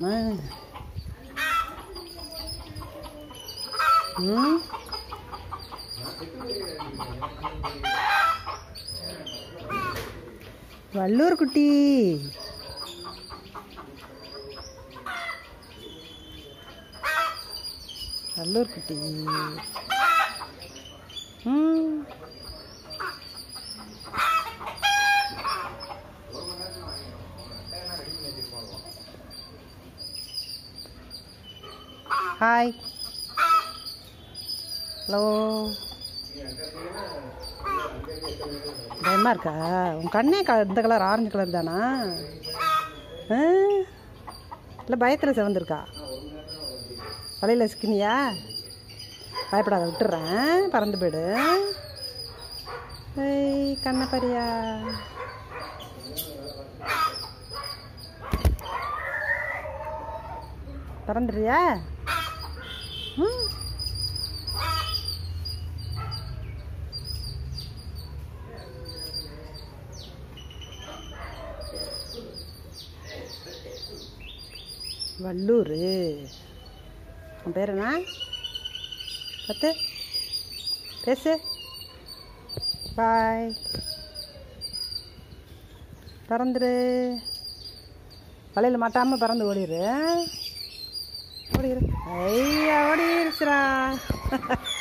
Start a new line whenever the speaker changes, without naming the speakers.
ஆ. ம் வள்ளூர் குட்டி வள்ளூர் குட்டி ம் ஹாய் ஹலோ பயமாக இருக்கா உன் கண்ணே க இந்த கலர் ஆரஞ்சு கலர் தானா ஆ? இல்லை பயத்தில் சிவந்திருக்கா வலையில் சிக்கினியா பயப்படாத விட்டுறேன் பறந்து போயிடு ஏய் கண்ணை பாரியா பறந்துடுறியா ம் வள்ளூர் உன் பேர் என்ன பத்து பேசு பாய் பறந்துரு வலையில் மாட்டாமல் பறந்து ஓடிடு ஓடிடு ஐயா ஓடிடுச்சுடா